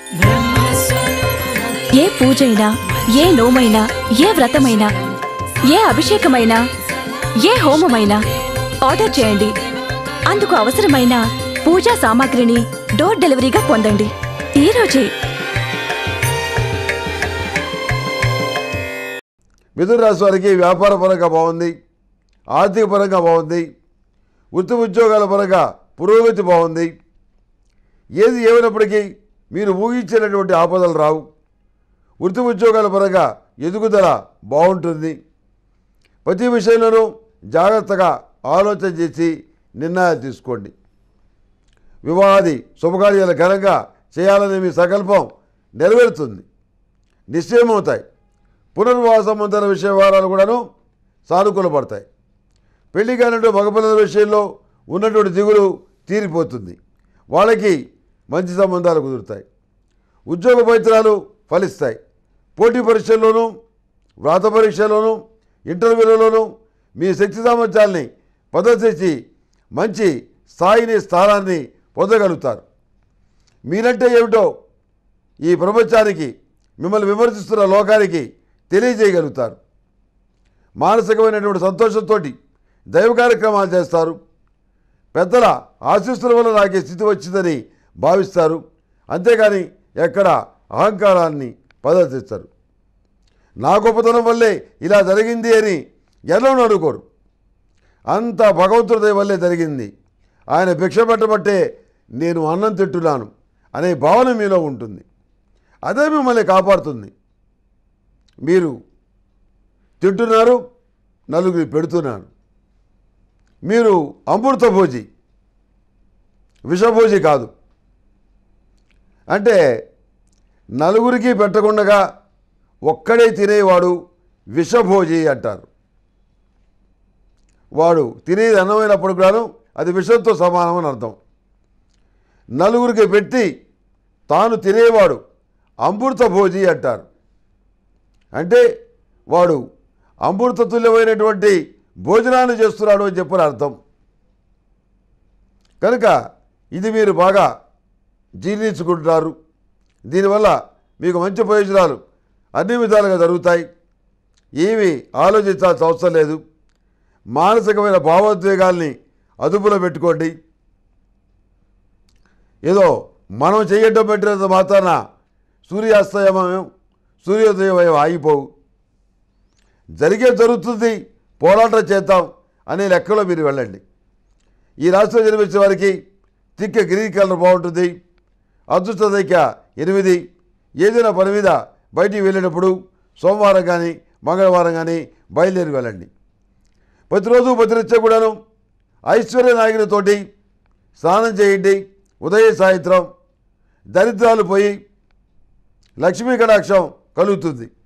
ఏ పూజైనా ఏ నోమైనా ఏ వ్రతమైనా ఏ అభిషేకమైనా ఏ హోమమైనా ఆర్డర్ చేయండి అందుకు అవసరమైన పూజా సామాగ్రిని డోర్ డెలివరీగా పొందండి ఈ రోజే మిథున రాశి వారికి వ్యాపార పరంగా బాగుంది ఆర్థిక పరంగా బాగుంది వృత్తి ఉద్యోగాల పరంగా పురోగతి బాగుంది ఏది ఏమైనప్పటికీ మీరు ఊహించినటువంటి ఆపదలు రావు వృత్తి ఉద్యోగాల పరంగా ఎదుగుదల బాగుంటుంది ప్రతి విషయంలోనూ జాగ్రత్తగా ఆలోచన చేసి నిర్ణయాలు తీసుకోండి వివాహాది శుభకార్యాలు ఘనంగా చేయాలనే మీ సంకల్పం నెరవేరుతుంది నిశ్చయమవుతాయి పునర్వాస సంబంధాల విషయ వివరాలు కూడాను సానుకూలపడతాయి పెళ్లి కానిటువంటి మగపిల్లల విషయంలో ఉన్నటువంటి దిగులు తీరిపోతుంది వాళ్ళకి మంచి సంబంధాలు కుదురుతాయి ఉద్యోగ ప్రయత్నాలు ఫలిస్తాయి పోటీ పరీక్షల్లోనూ వ్రాత పరీక్షలోనూ ఇంటర్వ్యూలలోనూ మీ శక్తి సామర్థ్యాల్ని ప్రదర్శించి మంచి స్థాయిని స్థానాన్ని పొందగలుగుతారు మీరంటే ఏమిటో ఈ ప్రపంచానికి మిమ్మల్ని విమర్శిస్తున్న లోకానికి తెలియజేయగలుగుతారు మానసికమైనటువంటి సంతోషంతో దైవ కార్యక్రమాలు చేస్తారు పెద్దల ఆశీస్సుల వల్ల నాకు ఈ స్థితి వచ్చిందని భావిస్తారు అంతేగాని ఎక్కడ అహంకారాన్ని ప్రదర్శిస్తారు నా గొప్పతనం వల్లే ఇలా జరిగింది అని ఎన్నో అనుకోరు అంత భగవంతుడి దయ వల్లే జరిగింది ఆయన భిక్ష పెట్టబట్టే నేను అన్నం తింటున్నాను అనే భావన మీలో ఉంటుంది అదే మిమ్మల్ని కాపాడుతుంది మీరు తింటున్నారు నలుగురి పెడుతున్నారు మీరు అమృత భోజి విషభోజి కాదు అంటే నలుగురికి పెట్టకుండా ఒక్కడే తినేవాడు విషభోజి అంటారు వాడు తినేది అన్నమైనప్పుడు కూడాను అది విషంతో సమానమని అర్థం నలుగురికి పెట్టి తాను తినేవాడు అమృత భోజి అంటారు అంటే వాడు అమృత తుల్యమైనటువంటి భోజనాన్ని చేస్తున్నాడు అని చెప్పని అర్థం కనుక ఇది మీరు బాగా జీర్ణించుకుంటున్నారు దీనివల్ల మీకు మంచి ప్రయోజనాలు అన్ని విధాలుగా జరుగుతాయి ఏమి ఆలోచించాల్సిన అవసరం లేదు మానసికమైన భావోద్వేగాల్ని అదుపులో పెట్టుకోండి ఏదో మనం చేయటం పెట్టినంత మాత్రాన సూర్యాస్తమయం సూర్యోదయం ఆగిపోవు జరిగే జరుగుతుంది పోరాటం చేద్దాం అనే లెక్కలో మీరు వెళ్ళండి ఈ రాష్ట్రంలో జన్మించిన వారికి తిక్క గ్రీన్ కలర్ బాగుంటుంది అదృష్ట సంఖ్య ఎనిమిది ఏదైనా పని మీద బయటికి వెళ్ళినప్పుడు సోమవారం కానీ మంగళవారం కానీ బయలుదేరి వెళ్ళండి ప్రతిరోజు ప్రతినిత్యం కూడాను ఐశ్వర్య నాయకునితోటి స్నానం చేయండి ఉదయ సాయంత్రం దరిద్రాలు పోయి లక్ష్మీ కటాక్షం కలుగుతుంది